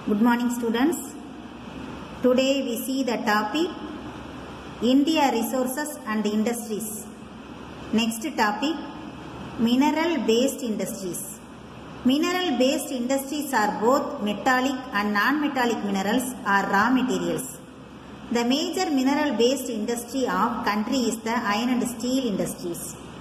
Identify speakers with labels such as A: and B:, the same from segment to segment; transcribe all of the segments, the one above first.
A: Good morning students. Today we see the topic India resources and industries. Next topic mineral based industries. Mineral based industries are both metallic and non-metallic minerals or raw materials. The major mineral based industry of country is the iron and steel industries.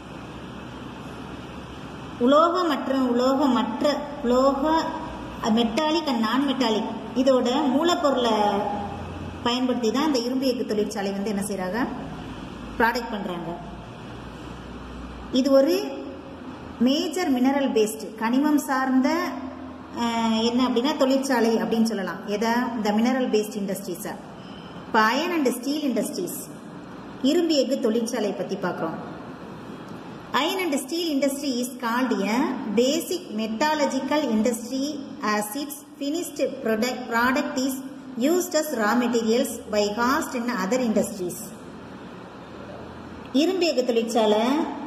A: உலோக மற்றும் உலோகமற்ற உலோக metallic and நான் metallic இதோட மூலப்பொருளை பயன்படுத்தி தான் இந்த இரும்பு எஃகு தொழிற்சாலை வந்து என்ன செய்கிறாங்க ப்ராடக்ட் பண்ணுறாங்க இது ஒரு மேஜர் மினரல் பேஸ்டு கனிமம் சார்ந்த அஹ், என்ன அப்படின்னா தொழிற்சாலை அப்படின்னு சொல்லலாம் எதை இந்த மினரல் பேஸ்ட் இண்டஸ்ட்ரீஸை இப்போ அயன் அண்ட் ஸ்டீல் இண்டஸ்ட்ரீஸ் இரும்பு எஃகு தொழிற்சாலை பற்றி பார்க்குறோம் Iron and steel industry is called a basic metallurgical industry as its finished product, product is used as raw materials by cast in other industries. இரும்பு எஃகு தொழிற்சாலை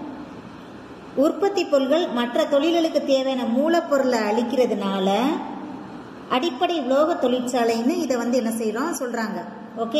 A: உற்பத்தி பொருட்கள் மற்ற தொழில்களுக்கு தேவையான மூலப்பொருளை அளிக்கிறதுனால அடிப்படை உலோக தொழிற்சாலைன்னு இதை வந்து என்ன செய்கிறோம் சொல்கிறாங்க okay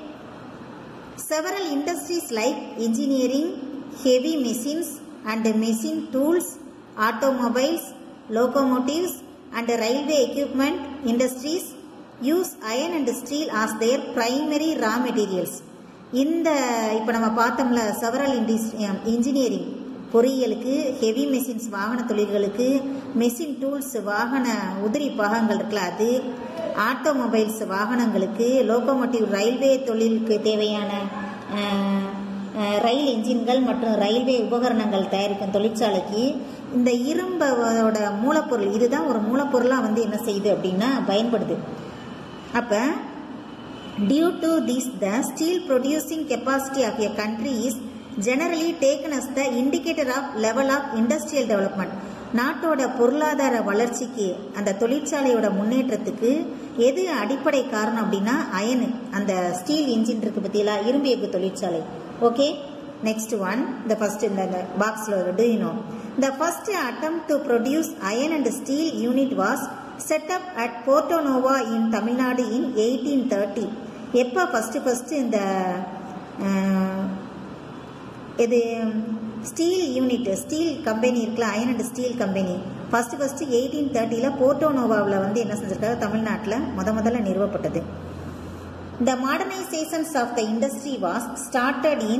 A: Several industries like engineering, heavy machines and machine tools, automobiles, locomotives and railway equipment industries use iron and steel as their primary raw materials. இந்த இப்போ நம்ம பார்த்தோம்ல செவரல் இன்ஜினியரிங் பொறியியலுக்கு ஹெவி மெஷின்ஸ் வாகன தொழில்களுக்கு மெஷின் டூல்ஸ் வாகன உதிரி பாகங்கள் இருக்குல்ல அது ஆட்டோமொபைல்ஸ் வாகனங்களுக்கு லோகோமோட்டிவ் ரயில்வே தொழிலுக்கு தேவையான அஹ், அஹ், ரயில் என்ஜின்கள் மற்றும் ரயில்வே உபகரணங்கள் தயாரிக்கும் தொழிற்சாலைக்கு இந்த இரும்போட மூலப்பொருள் இதுதான் ஒரு மூலப்பொருளாக வந்து என்ன செய்யுது அப்படின்னா பயன்படுது அப்போ Due to this, the steel producing capacity of a country is generally taken as the indicator of level of industrial development. நாட்டோட பொருளாதார வளர்ச்சிக்கு அந்த தொழிற்சாலையோட முன்னேற்றத்துக்கு எது அடிப்படை காரணம் அப்படின்னா அயனு அந்த ஸ்டீல் இன்ஜின் இருக்கு பத்தியில இரும்பு எஃகு தொழிற்சாலை ஓகே நெக்ஸ்ட் ஒன் இந்த ஃபர்ஸ்ட் இந்த பாக்ஸ்ல do you know the first attempt to produce iron and steel unit was set up at Porto Novo in Tamil Nadu in eighteen thirty எப்போ ஃபஸ்ட்டு ஃபஸ்ட்டு இந்த அஹ், இது ஸ்டீல் யூனிட் ஸ்டீல் கம்பெனி இருக்குல்ல iron and steel company first first eighteen தேர்ட்டியில் போர்ட்டோனோவாவில் வந்து என்ன செஞ்சிருக்காங்க தமிழ்நாட்டில் முத முதல்ல நிறுவப்பட்டது The modernizations of the industry was started in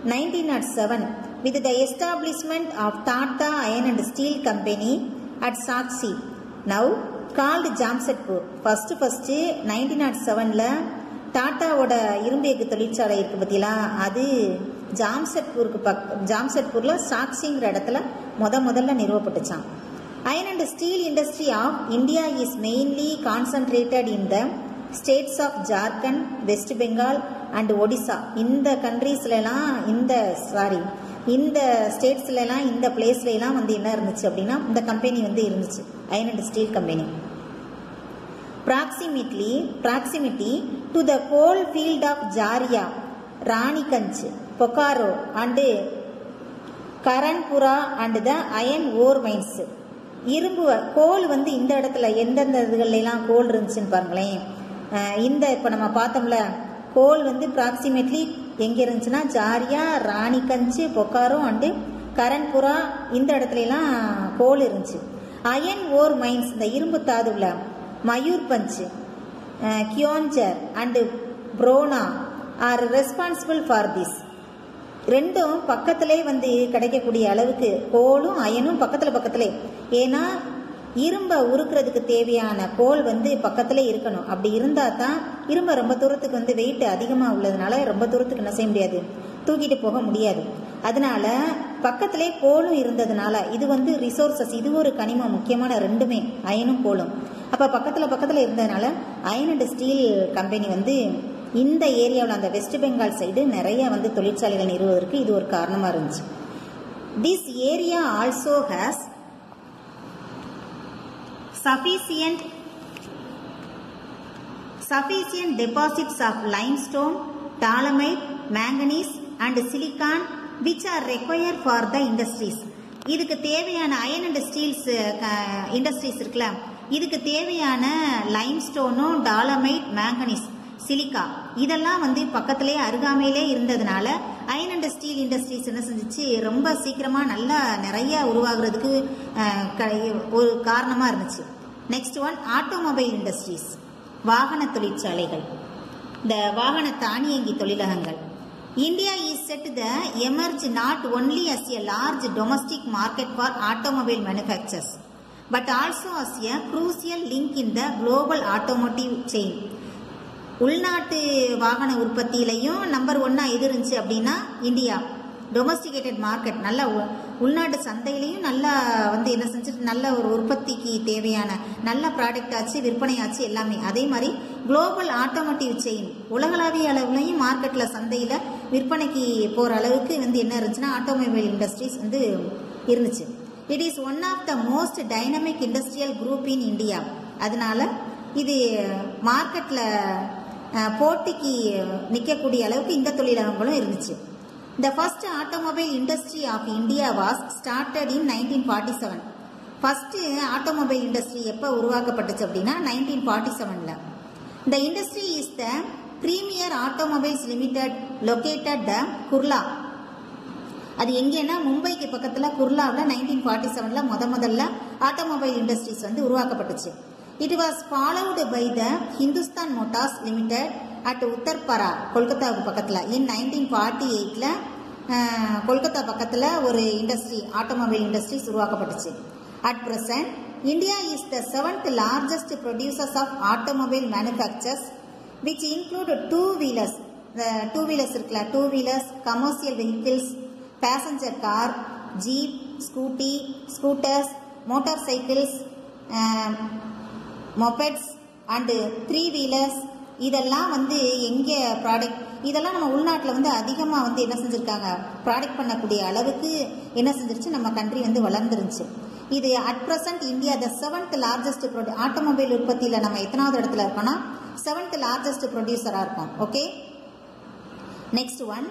A: 1907 with the establishment of Tata Iron and Steel Company at Sakshi, now called Jamshedpur. First first 1907ல டாட்டாவோட இரும்பு எஃகு தொழிற்சாலை இருக்கு பார்த்தீங்களா அது ஜாம்செட்பூருக்கு பக் ஜாம்செட்பூரில் சாக்சிங்கிற இடத்துல முத முதல்ல நிறுவப்பட்டுச்சான் Iron and steel industry of India is mainly concentrated in the states of Jharkhand, West Bengal and Odisha. இந்த கண்ட்ரீஸ்லாம் இந்த சாரி இந்த ஸ்டேட்ஸ்லாம் இந்த பிளேஸ்லாம் வந்து என்ன இருந்துச்சு அப்படின்னா இந்த கம்பெனி வந்து இருந்துச்சு iron and steel company proximately proximity to the coal field of Jaria, Raniganj, Bokaro and Karanpura and the iron ore mines இரும்பு கோல் வந்து இந்த இடத்துல எந்தெந்த இதுகள்லாம் கோல் இருந்துச்சுன்னு பாருங்களேன் அஹ் இந்த இப்போ நம்ம பார்த்தோம்ல கோல் வந்து ப்ராக்சிமேட்லி எங்கே இருந்துச்சுன்னா ஜாரியா ராணிகஞ்சு பொக்காரோ அண்டு கரன்புரா இந்த இடத்துலலாம் கோல் இருந்துச்சு அயன் ஓர் மைன்ஸ் இந்த இரும்பு தாதுல மயூர்பஞ்ச் கியோன்ஜர் அண்டு புரோனா ஆர் ரெஸ்பான்சிபிள் ஃபார் திஸ் ரெண்டும் பக்கத்திலே வந்து கிடைக்கக்கூடிய அளவுக்கு கோலும் அயனும் பக்கத்துல பக்கத்திலே ஏன்னா இரும்பை உருக்குறதுக்கு தேவையான கோல் வந்து பக்கத்திலே இருக்கணும் அப்படி இருந்தா தான் இரும்பை ரொம்ப தூரத்துக்கு வந்து வெயிட் அதிகமாக உள்ளதுனால ரொம்ப தூரத்துக்கு என்ன செய்ய முடியாது தூக்கிட்டு போக முடியாது அதனால பக்கத்திலே கோலும் இருந்ததுனால இது வந்து ரிசோர்சஸ் இது ஒரு கனிமம் முக்கியமான ரெண்டுமே அயனும் கோலும் அப்போ பக்கத்தில் பக்கத்தில் இருந்ததுனால அயன் அண்ட் ஸ்டீல் கம்பெனி வந்து இந்த ஏரியாவில் அந்த வெஸ்ட் பெங்கால் சைடு நிறைய வந்து தொழிற்சாலைகள் நிறுவுவதற்கு இது ஒரு காரணமாக இருந்துச்சு this area also has sufficient sufficient deposits of limestone, dolomite, manganese and silicon which are required for the industries. இதுக்கு தேவையான அயன் அண்ட் ஸ்டீல்ஸ் இண்டஸ்ட்ரீஸ் இருக்குல்ல இதுக்கு தேவையான லைம்ஸ்டோனும் டாலமைட் மேங்கனீஸ் சிலிக்கா இதெல்லாம் வந்து பக்கத்திலே அருகாமையிலே இருந்ததுனால அயன் அண்ட் ஸ்டீல் இண்டஸ்ட்ரீஸ் என்ன செஞ்சுச்சு ரொம்ப சீக்கிரமா நல்லா நிறைய உருவாகிறதுக்கு அஹ், க- ஒரு காரணமா இருந்துச்சு நெக்ஸ்ட் ஒன் ஆட்டோமொபைல் இண்டஸ்ட்ரீஸ் வாகன தொழிற்சாலைகள் இந்த வாகன தானியங்கி தொழிலகங்கள் India is set the emerge not only as a large domestic market for automobile manufacturers but also as a crucial link in the global automotive chain உள்நாட்டு வாகன உற்பத்தியிலையும் நம்பர் ஒன்னா எது இருந்துச்சு அப்படின்னா இந்தியா டொமஸ்டிகேட்டட் மார்க்கெட் நல்ல உ- உள்நாட்டு சந்தையிலையும் நல்லா வந்து என்ன செஞ்சுட்டு நல்ல ஒரு உற்பத்திக்கு தேவையான நல்ல ப்ராடக்ட் ஆச்சு விற்பனை ஆச்சு எல்லாமே அதே மாதிரி குளோபல் ஆட்டோமோட்டிவ் செயின் உலகளாவிய அளவுலையும் மார்க்கெட்டில் சந்தையில் விற்பனைக்கு போகிற அளவுக்கு வந்து என்ன இருந்துச்சுன்னா ஆட்டோமொபைல் இண்டஸ்ட்ரீஸ் வந்து இருந்துச்சு it is one of the most dynamic industrial group in India அதனால இது மார்க்கெட்டில் போட்டிக்கு நிற்கக்கூடிய அளவுக்கு இந்த தொழிலகங்களும் இருந்துச்சு the first automobile industry of India was started in nineteen forty seven first automobile industry எப்போ உருவாக்கப்பட்டுச்சு அப்படின்னா நைன்டீன் ஃபார்ட்டி செவனில் the industry is the Premier automobiles limited located the Kurla அது எங்கேன்னா மும்பைக்கு பக்கத்தில் குர்லாவில் நைன்டீன் ஃபார்ட்டி செவனில் முத முதல்ல ஆட்டோமொபைல் இண்டஸ்ட்ரீஸ் வந்து உருவாக்கப்பட்டுச்சு it was followed by the Hindustan motors limited at Uttarpara கொல்கத்தாவுக்கு பக்கத்தில் இன் நைன்டீன் ஃபார்ட்டி எயிட்டில் கொல்கத்தா பக்கத்தில் ஒரு இண்டஸ்ட்ரி ஆட்டோமொபைல் இண்டஸ்ட்ரீஸ் உருவாக்கப்பட்டுச்சு at present India is the seventh largest producers of automobile manufacturers which include two wheelers two wheelers இருக்குல்ல two wheelers commercial vehicles passenger car jeep scooty scooters motor cycles mopeds and three wheelers இதெல்லாம் வந்து எங்கே product இதெல்லாம் நம்ம உள்நாட்டில் வந்து அதிகமாக வந்து என்ன செஞ்சுருக்காங்க ப்ராடக்ட் பண்ணக்கூடிய அளவுக்கு என்ன செஞ்சிருச்சு நம்ம கண்ட்ரி வந்து வளர்ந்துருந்துச்சு இது at present India the seventh largest ப்ரொடி ஆட்டோமொபைல் உற்பத்தியில் நம்ம எத்தனாவது இடத்துல இருக்கோம்னா செவன்த் லார்ஜஸ்ட் ப்ரொடியூசராக இருக்கோம் okay next one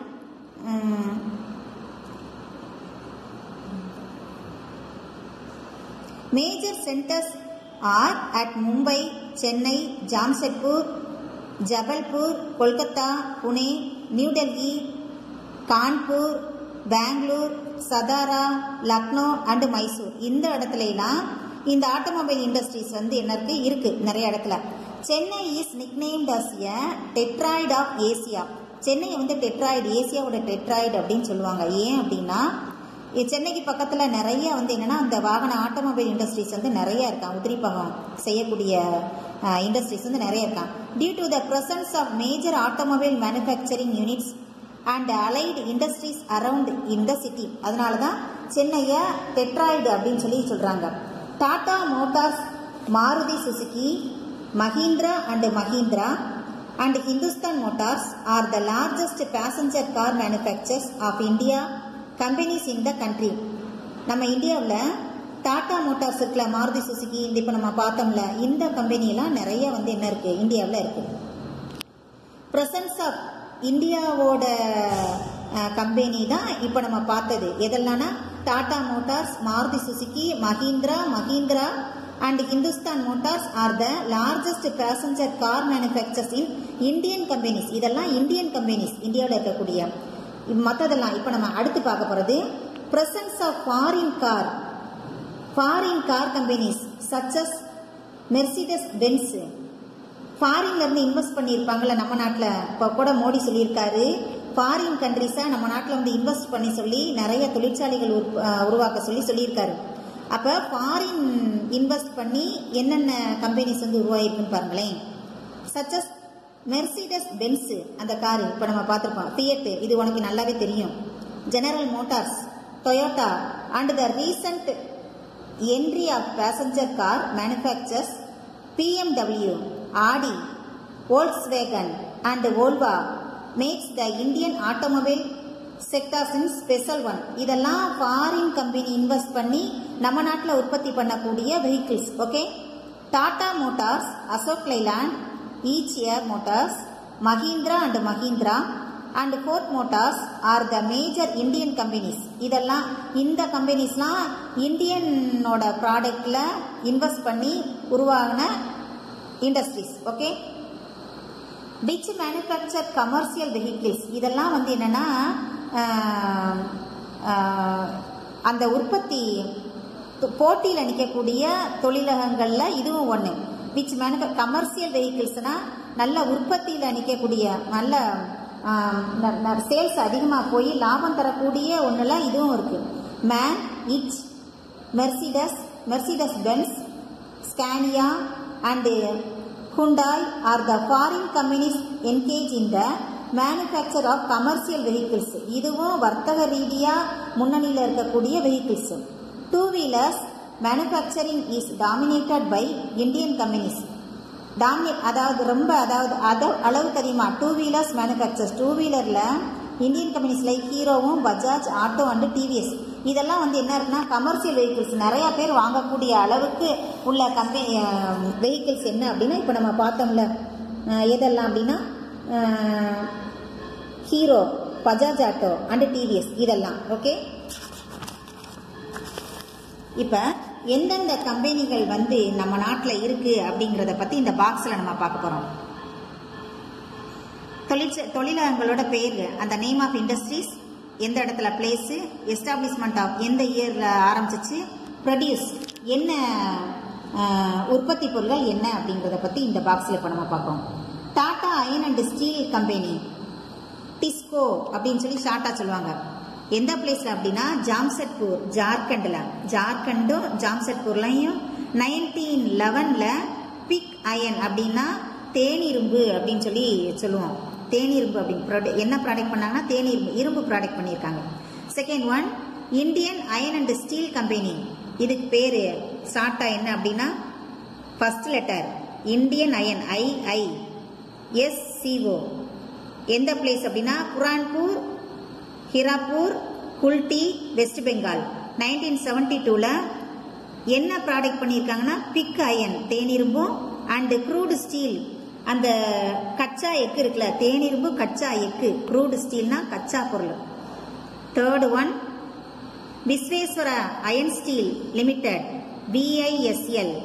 A: major centres are at Mumbai Chennai Jamshedpur Jabalpur Kolkata Pune New Delhi Kanpur Bangalore Satara Lucknow and Mysore இந்த இடத்துல எல்லாம் இந்த ஆட்டோமொபைல் இண்டஸ்ட்ரீஸ் வந்து என்ன இருக்கு இருக்கு நிறைய இடத்துல Chennai is nicknamed as a Detroit of Asia சென்னையை வந்து டெட்ராய்டு ஏசியாவோட டெட்ராய்டு அப்படின்னு சொல்லுவாங்க ஏன் அப்படின்னா இ- சென்னைக்கு பக்கத்தில் நிறைய வந்து என்னன்னா அந்த வாகன ஆட்டோமொபைல் இண்டஸ்ட்ரீஸ் வந்து நிறைய இருக்கான் உதிரிப்பாகம் செய்யக்கூடிய இண்டஸ்ட்ரீஸ் வந்து நிறைய இருக்கான் due to the presence of major automobile manufacturing units and allied industries around in the city அதனால தான் சென்னையை டெட்ராய்டு அப்படின்னு சொல்லி சொல்கிறாங்க Tata motors Maruti Suzuki Mahindra and Mahindra and Hindustan motors are the largest passenger car manufacturers of India companies in the country நம்ம இந்தியாவில் Tata Motors இருக்குல்ல Maruti Suzuki இந்த இப்போ நம்ம பார்த்தோம்ல இந்த கம்பெனியெல்லாம் நிறைய வந்து என்ன இருக்குது இந்தியாவில் இருக்குது பிரசன்ஸ் ஆஃப் இந்தியாவோட கம்பெனி தான் இப்போ நம்ம பார்த்தது எதெல்லாம்னா Tata motors Maruti Suzuki Mahindra Mahindra and Hindustan motors are the largest passenger car manufacturers in Indian companies இதெல்லாம் இந்தியன் கம்பெனிஸ் இந்தியாவில் இருக்கக்கூடிய மற்றதெல்லாம் இப்போ நம்ம அடுத்து பார்க்க போகிறது presence of foreign car foreign car companies such as Mercedes Benz ஃபாரின்ல இருந்து இன்வெஸ்ட் பண்ணியிருப்பாங்கல்ல நம்ம நாட்டில் இப்போ கூட மோடி சொல்லியிருக்காரு ஃபாரின் கண்ட்ரிஸை நம்ம நாட்டில் வந்து இன்வெஸ்ட் பண்ணி சொல்லி நிறைய தொழிற்சாலைகள் உருப்- அஹ் உருவாக்க சொல்லி சொல்லியிருக்காரு அப்போ ஃபாரின் இன்வெஸ்ட் பண்ணி என்னென்ன கம்பெனிஸ் வந்து உருவாயிருக்குன்னு பாருங்களேன் சச்சஸ் மெர்சிடஸ் பென்ஸ் அந்த கார் இப்போ நம்ம பார்த்துருப்போம் ஃபியட் இது உனக்கு நல்லாவே தெரியும் General Motors Toyota and the recent entry of passenger car manufacturers BMW, Audi, Volkswagen and Volvo makes the Indian automobile sectors in special one. இதெல்லாம் ஃபாரின் கம்பெனி இன்வெஸ்ட் பண்ணி நம்ம நாட்டில் உற்பத்தி பண்ணக்கூடிய vehicles okay Tata motors Ashok Leyland Eicher motors Mahindra and Mahindra and Ford motors are the major Indian companies இதெல்லாம் இந்த கம்பெனிஸ்லாம் இந்தியனோட ப்ராடக்டில் இன்வெஸ்ட் பண்ணி உருவாகின industries okay which manufacture commercial vehicles இதெல்லாம் வந்து என்னென்னா அந்த உற்பத்தி போட்டியில் நிற்கக்கூடிய தொழிலகங்களில் இதுவும் ஒன்று விச் மேனுஃபே கமர்ஷியல் வெஹிக்கிள்ஸ்னால் நல்ல உற்பத்தியில் நிற்கக்கூடிய நல்ல சேல்ஸ் அதிகமாக போய் லாபம் தரக்கூடிய ஒன்றில் இதுவும் இருக்குது மேன் இச் Mercedes Mercedes Benz Scania and Hyundai are the foreign companies engage in the manufacture of commercial vehicles இதுவும் வர்த்தக ரீதியாக முன்னணியில் இருக்கக்கூடிய vehicles two wheelers manufacturing is dominated by Indian companies டாமினே அதாவது ரொம்ப அதாவது அத அளவுக்கு அதிகமாக டூ வீலர்ஸ் மேனுஃபேக்சர்ஸ் டூ வீலரில் இந்தியன் கம்பெனிஸ் லைக் ஹீரோவும் பஜாஜ் ஆட்டோ அண்டு டிவிஎஸ் இதெல்லாம் வந்து என்ன இருக்குன்னா கமர்ஷியல் வெஹிக்கிள்ஸ் நிறையா பேர் வாங்கக்கூடிய அளவுக்கு உள்ள கம்பெனி வெஹிக்கிள்ஸ் என்ன அப்படின்னா இப்போ நம்ம பார்த்தோம்ல எதெல்லாம் அப்படின்னா ஹீரோ பஜாஜ் ஆட்டோ அண்டு டிவிஎஸ் இதெல்லாம் ஓகே இப்போ எந்தெந்த கம்பெனிகள் வந்து நம்ம நாட்டில் இருக்குது அப்படிங்கிறத பற்றி இந்த பாக்ஸில் நம்ம பார்க்க போகிறோம் தொழிற்ச தொழிலகங்களோட பேர் அந்த நேம் ஆஃப் இண்டஸ்ட்ரீஸ் எந்த இடத்துல பிளேஸு எஸ்டாப்ளிஷ்மெண்ட் ஆஃப் எந்த இயரில் ஆரம்பிச்சிச்சு ப்ரொடியூஸ் என்ன உற்பத்தி பொருட்கள் என்ன அப்படிங்கிறத பற்றி இந்த பாக்ஸில் இப்போ நம்ம பார்க்குறோம் Tata iron and steel company TISCO அப்படின்னு சொல்லி ஷார்ட்டாக சொல்லுவாங்க எந்த பிளேஸில் அப்படின்னா ஜாம்செட்பூர் ஜார்க்கண்டில் ஜார்க்கண்டும் ஜாம்செட்பூர்லையும் நைன்டீன் லெவனில் பிக் அயன் அப்படின்னா தேனிரும்பு அப்படின்னு சொல்லி சொல்லுவோம் தேனிரும்பு அப்படின்னு ப்ராடக்ட் என்ன ப்ராடக்ட் பண்ணாங்கன்னா தேனிரும்பு இரும்பு ப்ராடக்ட் பண்ணியிருக்காங்க second one Indian iron and steel company இதுக்கு பேர் ஸ்டார்ட்டா என்ன அப்படின்னா first letter Indian iron IISCO எந்த பிளேஸ் அப்படின்னா புரான்பூர் ஹிராப்பூர் குல்டி வெஸ்ட் பெங்கால் நைன்டீன் செவன்டி டூவில் என்ன ப்ராடக்ட் பண்ணியிருக்காங்கன்னா பிக் அயன் தேனிரும்பும் அண்டு க்ரூடு ஸ்டீல் அந்த கச்சா எக்கு இருக்குல்ல தேனிரும்பு கச்சா எக்கு க்ரூடு ஸ்டீல்னா கச்சா பொருள் third one Visvesvaraya iron steel limited VISL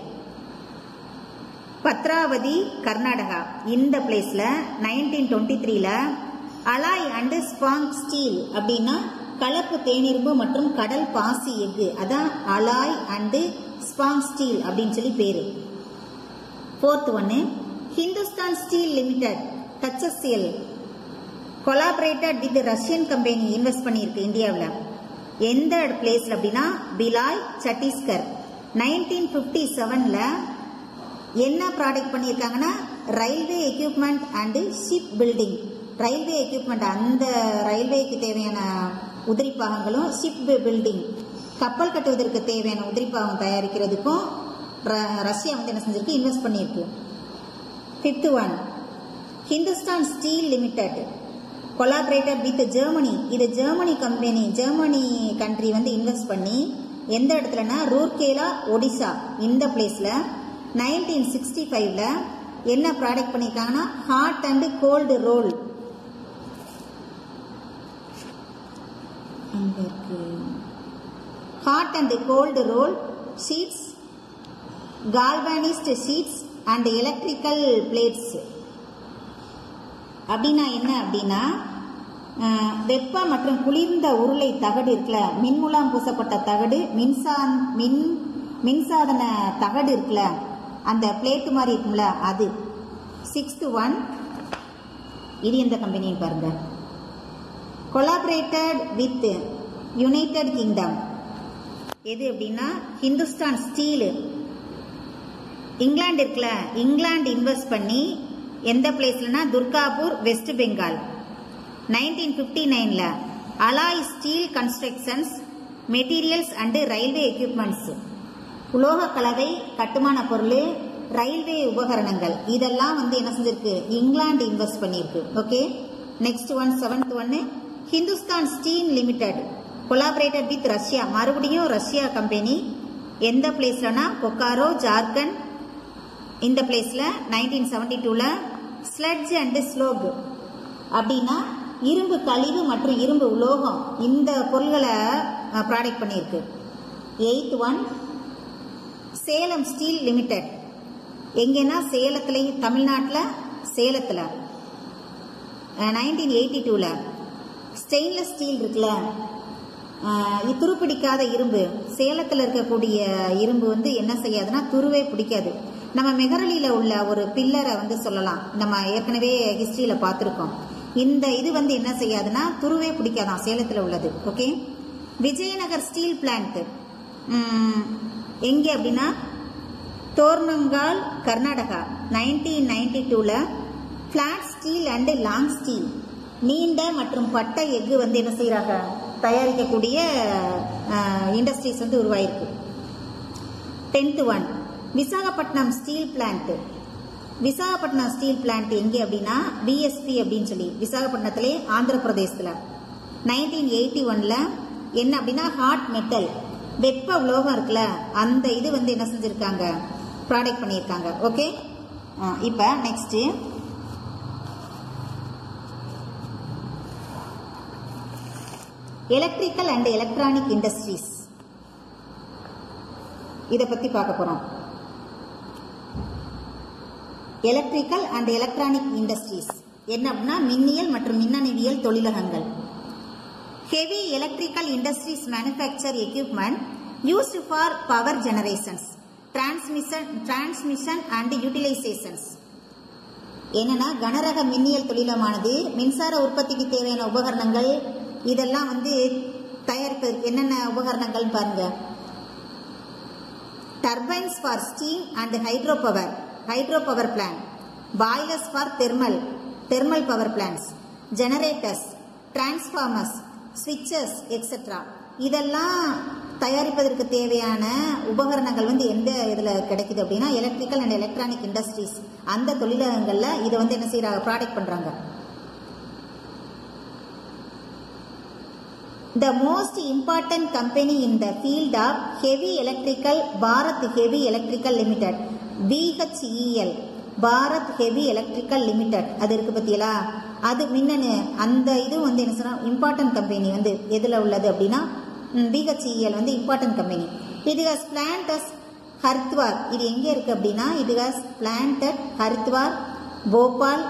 A: Bhadravati Karnataka இந்த பிளேஸில் நைன்டீன் டுவெண்ட்டி த்ரீல அலாய் அண்டு ஸ்பாங் ஸ்டீல் அப்படின்னா கலப்பு தேனிரும்பு மற்றும் கடல் பாசி எஃகு அதான் அலாய் அண்டு ஸ்பாங் ஸ்டீல் அப்படின்னு சொல்லி பேரு ஃபோர்த் ஒன்று Hindustan steel limited HSL collaborated with Russian company invest பண்ணியிருக்கு இந்தியாவில் எந்த பிளேஸில் அப்படின்னா பிலாய் சத்தீஸ்கர் நைன்டீன் ஃபிஃப்டி செவனில் என்ன ப்ராடக்ட் பண்ணியிருக்காங்கன்னா railway equipment and ship building railway equipment அந்த ரயில்வேக்கு தேவையான உதிரி பாகங்களும் ஷிப் பில்டிங் கப்பல் கட்டுவதற்கு தேவையான உதிரி பாகம் தயாரிக்கிறதுக்கும் ரஷ்யா வந்து என்ன செஞ்சிருக்கு இன்வெஸ்ட் பண்ணியிருக்கு fifth one Hindustan steel limited collaborated with Germany இது ஜெர்மனி கம்பெனி ஜெர்மனி கண்ட்ரி வந்து இன்வெஸ்ட் பண்ணி எந்த இடத்துலனா ரூர்கேலா ஒடிசா இந்த பிளேஸில் நைன்டீன் சிக்ஸ்டி ஃபைவ்ல என்ன ப்ராடக்ட் பண்ணியிருக்காங்கன்னா hot and cold roll hot and cold roll sheets galvanised sheets and electrical plates அப்படின்னா என்ன அப்படின்னா வெப்ப மற்றும் குளிர்ந்த உருளை தகடு இருக்குல்ல மின்முலாம் பூசப்பட்ட தகடு மின்சா மின் மின்சாதன தகடு இருக்குல்ல அந்த பிளேட்டு மாதிரி இருக்கும்ல அது சிக்ஸ்த் ஒன் இது எந்த கம்பெனின்னு பாருங்க கொலாபரேட்டட் வித் யுனைடெட் கிங்டம் எது அப்படின்னா ஹிந்துஸ்தான் ஸ்டீலு இங்கிலாந்து இருக்குல்ல இங்கிலாந்து இன்வெஸ்ட் பண்ணி எந்த பிளேஸ்லனா துர்காபூர் வெஸ்ட் பெங்கால் நைன்டீன் ஃபிஃப்டி நைனில் alloy steel constructions materials and railway equipments உலோக கலவை கட்டுமான பொருள் ரயில்வே உபகரணங்கள் இதெல்லாம் வந்து என்ன செஞ்சிருக்கு இங்கிலாந்து இன்வெஸ்ட் பண்ணியிருக்கு ஓகே நெக்ஸ்ட் ஒன் செவன்த் ஒன்னு Hindustan steel limited collaborated with Russia மறுபடியும் ரஷ்யா கம்பெனி எந்த பிளேஸ்லனா பொக்காரோ ஜார்க்கண்ட் இந்த பிளேஸில் நைன்டீன் செவன்டி டூவில் ஸ்லட்ஜ் அண்டு ஸ்லோக் அப்படின்னா இரும்பு கழிவு மற்றும் இரும்பு உலோகம் இந்த பொருள்களை ப்ராடக்ட் பண்ணியிருக்கு eighth one Salem steel limited எங்கன்னா சேலத்துலேயும் தமிழ்நாட்டில் சேலத்தில் நைன்டீன் எயிட்டி டூவில் ஸ்டெயின்லெஸ் ஸ்டீல் இருக்குல்ல இது துருப்பிடிக்காத இரும்பு சேலத்தில் இருக்கக்கூடிய இரும்பு வந்து என்ன செய்யாதுன்னா துருவே பிடிக்காது நம்ம மெகரலியில் உள்ள ஒரு பில்லரை வந்து சொல்லலாம் நம்ம ஏற்கனவே ஹிஸ்ட்ரியில் பார்த்துருக்கோம் இந்த இது வந்து என்ன செய்யாதுன்னா துருவே பிடிக்காதான் சேலத்தில் உள்ளது ஓகே விஜயநகர் ஸ்டீல் பிளான்ட் எங்கே அப்படின்னா தோர்னங்கால் கர்நாடகா நைன்டீன் நைன்டி டூவில் flat steel and long steel நீண்ட மற்றும் பட்டை எஃகு வந்து என்ன செய்கிறாங்க தயாரிக்கக்கூடிய இண்டஸ்ட்ரீஸ் வந்து உருவாயிருக்கு tenth one Visakhapatnam steel plant Visakhapatnam steel plant எங்கே அப்படின்னா விஎஸ்பி அப்படின்னு சொல்லி விசாகப்பட்டினத்திலே ஆந்திர பிரதேசத்தில் நைன்டீன் எயிட்டி ஒனில் என்ன அப்படின்னா ஹாட் மெட்டல் வெப்ப உலோகம் இருக்குல்ல அந்த இது வந்து என்ன செஞ்சுருக்காங்க ப்ராடக்ட் பண்ணியிருக்காங்க ஓகே இப்போ next electrical and electronic industries இதை பற்றி பார்க்க போகிறோம் எலக்ட்ரிக்கல் அண்ட் எலக்ட்ரானிக் இண்டஸ்ட்ரீஸ் என்ன அப்படின்னா மின்னியல் மற்றும் மின்னணுவியல் தொழிலகங்கள் heavy electrical industries manufacture equipment used for power generations transmission transmission and utilisations என்னன்னா கனரக மின்னியல் தொழிலமானது மின்சார உற்பத்திக்கு தேவையான உபகரணங்கள் இதெல்லாம் வந்து தயாரிப்பதற்கு என்னென்ன உபகரணங்கள் பாருங்க turbines for steam and hydro power hydro power plant boilers for thermal thermal power plants generators transformers ஸ்விட்சஸ் எக்ஸெட்ரா இதெல்லாம் தயாரிப்பதற்கு தேவையான உபகரணங்கள் வந்து எந்த இதில் கிடைக்குது அப்படின்னா எலக்ட்ரிக்கல் அண்ட் எலக்ட்ரானிக் இண்டஸ்ட்ரீஸ் அந்த தொழிலகங்களில் இதை வந்து என்ன செய்கிறாங்க ப்ராடக்ட் பண்ணுறாங்க The most important company in the field of heavy electrical Bharat Heavy Electrical Limited BHEL Bharat heavy electrical limited அது இருக்கு பத்தியலா அது மின்னணு அந்த இது வந்து என்ன சொன்னா இம்பார்ட்டன்ட் கம்பெனி வந்து எதுல உள்ளது அப்படின்னா பிஹெச்இஎல் வந்து இம்பார்ட்டன்ட் கம்பெனி இது ஹாஸ் பிளான்டஸ் ஹரித்வார் இது எங்க இருக்கு அப்படின்னா இது has planted Haridwar Bhopal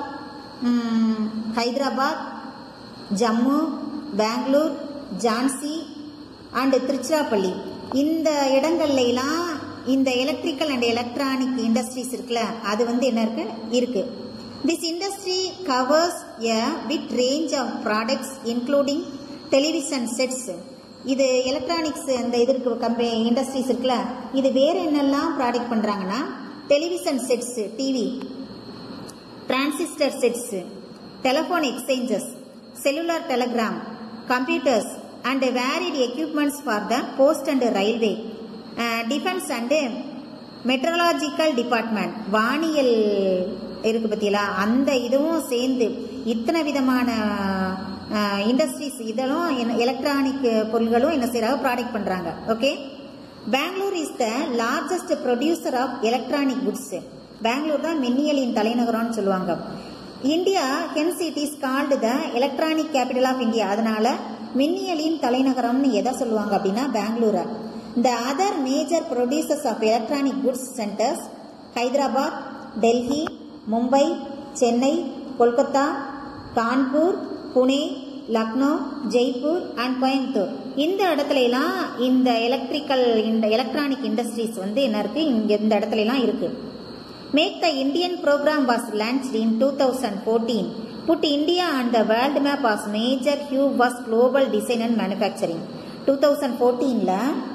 A: Hyderabad Jammu Bangalore Jhansi and Tiruchirappalli இந்த இடங்கள்லாம் இந்த எலக்ட்ரிக்கல் அண்ட் எலக்ட்ரானிக் இண்டஸ்ட்ரீஸ் இருக்குல்ல அது வந்து என்ன இருக்கு இருக்கு this industry covers a bit range of products including television sets இது எலக்ட்ரானிக்ஸ் அந்த இது இருக்கு கம்பெனி இண்டஸ்ட்ரீஸ் இருக்குல்ல இது வேற என்னெல்லாம் ப்ராடக்ட் பண்றாங்கன்னா television sets TV transistor sets telephone exchanges cellular telegram computers and varied equipments for the post and railway defence and meteorological department வானியல் இருக்கு பத்தியலா அந்த இதுவும் சேர்ந்து இத்தனை விதமான இண்டஸ்ட்ரீஸ் இதெல்லாம் எலக்ட்ரானிக் பொருள்களும் என்ன செய்யறாங்க ப்ராடக்ட் பண்றாங்க okay Bangalore is the largest producer of electronic goods Bangalore தான் மின்னியலின் தலைநகரம்னு சொல்லுவாங்க India hence it is called the electronic capital of India அதனால மின்னியலின் தலைநகரம்னு எதை சொல்லுவாங்க அப்படின்னா பெங்களூரை The other major producers of electronic goods centers Hyderabad, Delhi, Mumbai, Chennai, Kolkata, Kanpur Pune Lucknow Jaipur and Coimbatore இந்த இடத்துல எல்லாம் இந்த எலக்ட்ரிக்கல் இந்த எலக்ட்ரானிக் இண்டஸ்ட்ரீஸ் வந்து என்ன இருக்கு இங்க இந்த இடத்துல எல்லாம் இருக்கு make the Indian program was launched in two thousand fourteen put India and the world map as major hue was global design and manufacturing two thousand ஃபோர்டீனில்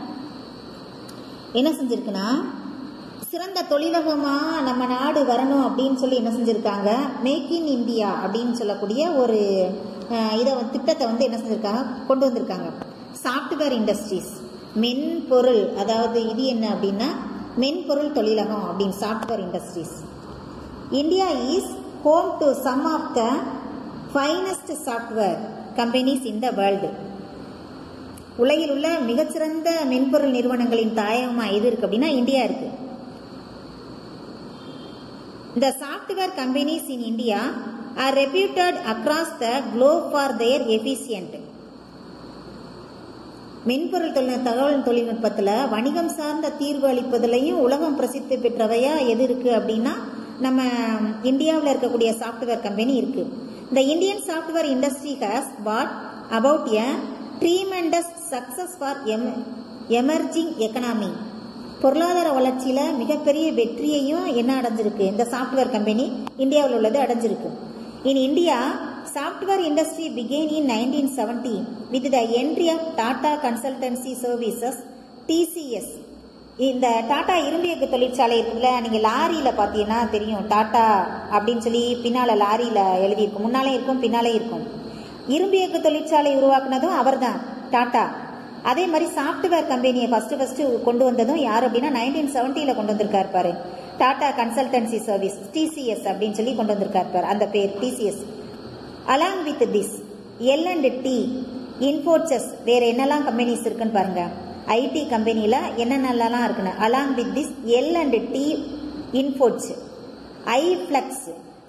A: என்ன செஞ்சிருக்குன்னா சிறந்த தொழிலகமா நம்ம நாடு வரணும் அப்படின்னு சொல்லி என்ன செஞ்சிருக்காங்க மேக் இன் இந்தியா அப்படின்னு சொல்லக்கூடிய ஒரு இதை திட்டத்தை வந்து என்ன செஞ்சிருக்காங்க கொண்டு வந்திருக்காங்க சாஃப்ட்வேர் இண்டஸ்ட்ரீஸ் மென்பொருள் அதாவது இது என்ன அப்படின்னா மென்பொருள் தொழிலகம் அப்படின்னு software industries India is home to some of the finest software companies in the world உலகில் உள்ள மிகச்சிறந்த மென்பொருள் நிறுவனங்களின் தாயகமா எது இருக்கு அப்படின்னா இந்தியா இருக்கு இந்த software companies in India are reputed across the globe for their efficient மென்பொருள் தொழில் தகவல் தொழில்நுட்பத்தில் வணிகம் சார்ந்த தீர்வு அளிப்பதிலையும் உலகம் பிரசித்தி பெற்றவையா எது இருக்கு அப்படின்னா நம்ம இந்தியாவில் இருக்கக்கூடிய சாஃப்ட்வேர் கம்பெனி இருக்கு இந்த Indian software industry has what about a tremendous success for எம் எமர்ஜிங் எக்கனாமி பொருளாதார வளர்ச்சியில மிகப்பெரிய வெற்றியையும் என்ன அடைஞ்சிருக்கு இந்த சாஃப்ட்வேர் கம்பெனி இந்தியாவில் உள்ளது அடைஞ்சிருக்கு in India software industry began in nineteen seventy with the entry of Tata consultancy services TCS இந்த டாடா இரும்பு எஃகு தொழிற்சாலை இருக்குல்ல நீங்க லாரியில பாத்தீங்கன்னா தெரியும் டாடா அப்படின்னு சொல்லி பின்னால லாரியில எழுதியிருக்கும் முன்னாலே இருக்கும் பின்னாலே இருக்கும் இரும்பு எஃகு தொழிற்சாலை உருவாக்குனதும் அவர்தான் டாடா அதே மாதிரி சாஃப்ட்வேர் கம்பெனியை ஃபர்ஸ்ட் ஃபர்ஸ்ட் கொண்டு வந்ததும் யார் அப்படின்னா நைன்டீன் செவன்ட்டில கொண்டு வந்திருக்காரு பாரு டாடா கன்சல்டன்சி சர்வீஸ் டிசிஎஸ் அப்படின்னு சொல்லி கொண்டு வந்திருக்காரு பாரு அந்த பேர் TCS along with this L and T Infosys வேற என்னெல்லாம் கம்பெனிஸ் இருக்குன்னு பாருங்க ஐடி கம்பெனியில் என்னென்னலாம் இருக்குன்னு along with this L and T Infosys iflex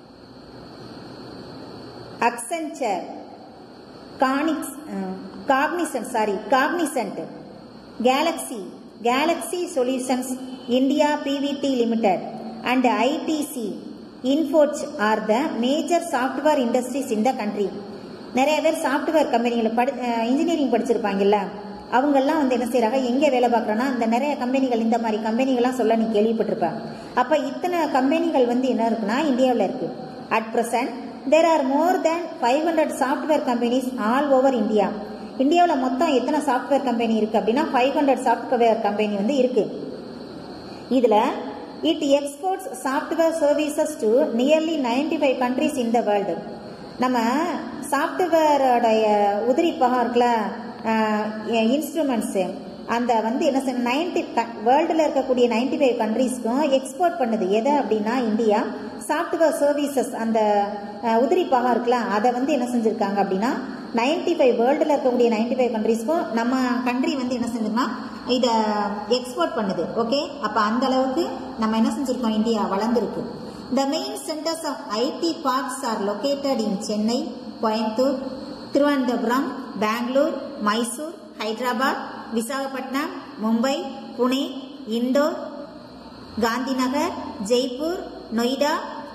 A: Accenture கானிக்ஸ் Cognizant sorry Cognizant Galaxy Galaxy solutions India PVT limited and ITC Infosys are the major software industries in the country நிறைய பேர் சாஃப்ட்வேர் கம்பெனிகள் படி இன்ஜினியரிங் படிச்சிருப்பாங்கல்ல அவங்கெல்லாம் வந்து என்ன செய்கிறாங்க எங்கே வேலை பார்க்குறோன்னா இந்த நிறைய கம்பெனிகள் இந்த மாதிரி கம்பெனிகள்லாம் சொல்ல நீ கேள்விப்பட்டிருப்ப அப்போ இத்தனை கம்பெனிகள் வந்து என்ன இருக்குன்னா இந்தியாவில் இருக்கு at present there are more than five hundred software companies all over India இந்தியாவில் மொத்தம் எத்தனை சாஃப்ட்வேர் கம்பெனி இருக்கு அப்படின்னா ஃபைவ் ஹண்ட்ரட் சாஃப்ட்வேர் கம்பெனி வந்து இருக்கு இதில் it exports software services to nearly ninety five countries in the world நம்ம சாஃப்ட்வேரோடைய உதிரி பகம் இருக்குல்ல இன்ஸ்ட்ருமெண்ட்ஸு அந்த வந்து என்ன சொன்ன நைன்டி வேர்ல்டில் இருக்கக்கூடிய நைன்டி ஃபைவ் கண்ட்ரீஸ்க்கும் எக்ஸ்போர்ட் பண்ணுது எதை அப்படின்னா இந்தியா சாஃப்ட்வேர் சர்வீசஸ் அந்த உதிரி பாகம் இருக்குல்ல அதை வந்து என்ன செஞ்சுருக்காங்க அப்படின்னா நைன்டி ஃபைவ் வேர்ல்டில் இருக்கக்கூடிய நைன்டி ஃபைவ் கண்ட்ரீஸ்க்கும் நம்ம கண்ட்ரி வந்து என்ன செஞ்சிருக்கோம்னா இதை எக்ஸ்போர்ட் பண்ணுது ஓகே அப்போ அந்த அளவுக்கு நம்ம என்ன செஞ்சுருக்கோம் இந்தியா வளர்ந்துருக்கு the main centres of IT parks are located in Chennai Coimbatore Thiruvananthapuram Bangalore Mysore Hyderabad Visakhapatnam Mumbai Pune Indore Gandhinagar Jaipur Noida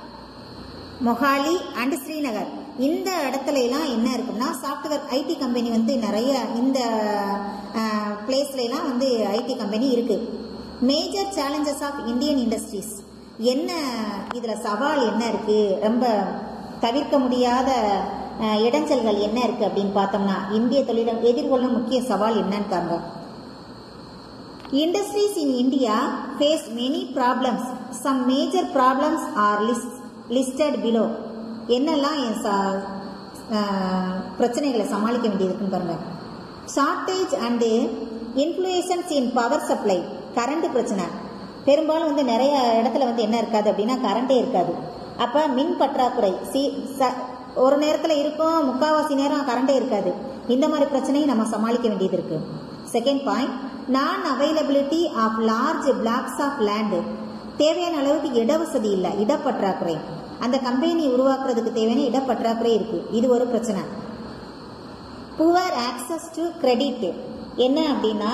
A: Mohali and Srinagar இந்த இடத்துல எல்லாம் என்ன இருக்குன்னா சாஃப்ட்வேர் ஐடி கம்பெனி வந்து நிறைய இந்த பிளேஸ்ல எல்லாம் வந்து ஐடி கம்பெனி இருக்கு major challenges of Indian industries என்ன இதுல சவால் என்ன இருக்கு ரொம்ப தவிர்க்க முடியாத இடைஞ்சல்கள் என்ன இருக்கு அப்படின்னு பார்த்தோம்னா இந்திய தொழிலம் எதிர்கொள்ளும் முக்கிய சவால் என்னன்னு பாருங்க industries in India face many problems some major problems are list listed below என்னெல்லாம் பிரச்சனைகளை சமாளிக்க வேண்டியதுக்குன்னு பாருங்க shortage and inflations in power supply current பிரச்சனை பெரும்பாலும் வந்து நிறைய இடத்துல வந்து என்ன இருக்காது அப்படின்னா கரண்டே இருக்காது அப்போ மின் பற்றாக்குறை சி ஒரு நேரத்தில் இருக்கும் முக்காவாசி நேரம் கரண்டே இருக்காது இந்த மாதிரி பிரச்சனையும் நம்ம சமாளிக்க வேண்டியது இருக்கு second point non availability of large blocks of land தேவையான அளவுக்கு இடவசதி இல்லை இடப்பற்றாக்குறை அந்த கம்பெனி உருவாக்குறதுக்கு தேவையான இடப்பற்றாக்குறை இருக்கு இது ஒரு பிரச்சனை புவர் ஆக்சஸ் டு கிரெடிட் என்ன அப்படின்னா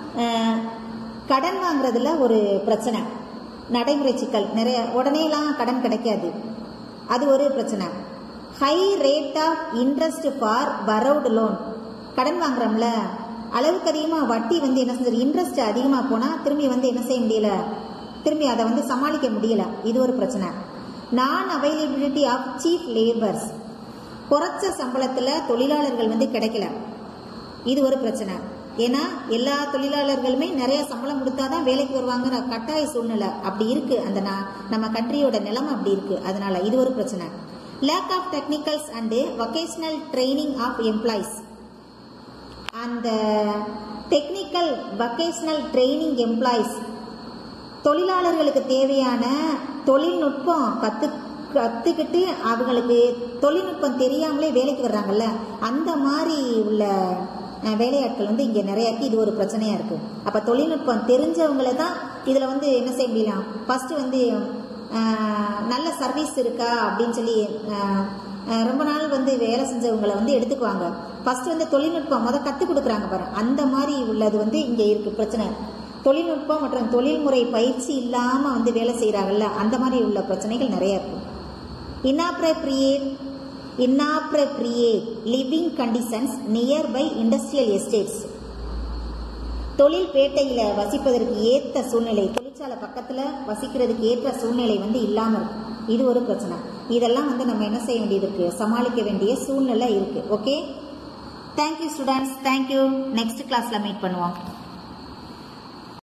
A: கடன் வாங்குறதுல ஒரு பிரச்சனை நடைமுறை சிக்கல் நிறைய உடனேலாம் கடன் கிடைக்காது அது ஒரு பிரச்சனை high rate of interest for borrowed loan கடன் வாங்குறோம்ல அளவுக்கு அதிகமாக வட்டி வந்து என்ன செஞ்சது இன்ட்ரெஸ்ட் அதிகமாக போனால் திரும்பி வந்து என்ன செய்ய முடியல திரும்பி அதை வந்து சமாளிக்க முடியல இது ஒரு பிரச்சனை நான் அவைலபிலிட்டி ஆஃப் சீப் லேபர்ஸ் குறைச்ச சம்பளத்தில் தொழிலாளர்கள் வந்து கிடைக்கல இது ஒரு பிரச்சனை ஏன்னா எல்லா தொழிலாளர்களுமே நிறைய சம்பளம் கொடுத்தாதான் வேலைக்கு வருவாங்கிற கட்டாய சூழ்நிலை அப்படி இருக்கு அந்த நம்ம கண்ட்ரியோட நிலைமை அப்படி இருக்கு அதனால இது ஒரு பிரச்சனை lack of technicals and vocational training of employees அந்த டெக்னிக்கல் வொகேஷனல் ட்ரைனிங் எம்ப்ளாயிஸ் தொழிலாளர்களுக்கு தேவையான தொழில்நுட்பம் கத்து கற்றுக்கிட்டு அவங்களுக்கு தொழில்நுட்பம் தெரியாமலே வேலைக்கு வர்றாங்கல்ல அந்த மாதிரி உள்ள வேலையாட்கள் வந்து இங்கே நிறைய இருக்கு இது ஒரு பிரச்சனையாக இருக்குது அப்போ தொழில்நுட்பம் தெரிஞ்சவங்கள தான் இதில் வந்து என்ன செய்ய முடியலாம் ஃபஸ்ட்டு வந்து ஆஹ், நல்ல சர்வீஸ் இருக்கா அப்படின்னு சொல்லி ஆஹ், ஆஹ், ரொம்ப நாள் வந்து வேலை செஞ்சவங்களை வந்து எடுத்துக்குவாங்க ஃபர்ஸ்ட் வந்து தொழில்நுட்பம் முத கற்றுக் கொடுக்குறாங்க பாரு அந்த மாதிரி உள்ளது வந்து இங்கே இருக்கு பிரச்சனை தொழில்நுட்பம் மற்றும் தொழில்முறை பயிற்சி இல்லாமல் வந்து வேலை செய்கிறாங்கல்ல அந்த மாதிரி உள்ள பிரச்சனைகள் நிறைய இருக்கும் inappropriate inappropriate living conditions nearby industrial estates தொழில் பேட்டையில் வசிப்பதற்கு ஏற்ற சூழ்நிலை தொழிற்சாலை பக்கத்தில் வசிக்கிறதுக்கு ஏற்ற சூழ்நிலை வந்து இல்லாமல் இருக்கும் இது ஒரு பிரச்சனை இதெல்லாம் வந்து நம்ம என்ன செய்ய வேண்டியது இருக்கு சமாளிக்க வேண்டிய சூழ்நிலை இருக்கு okay thank you students thank you next கிளாஸில் மீட் பண்ணுவோம்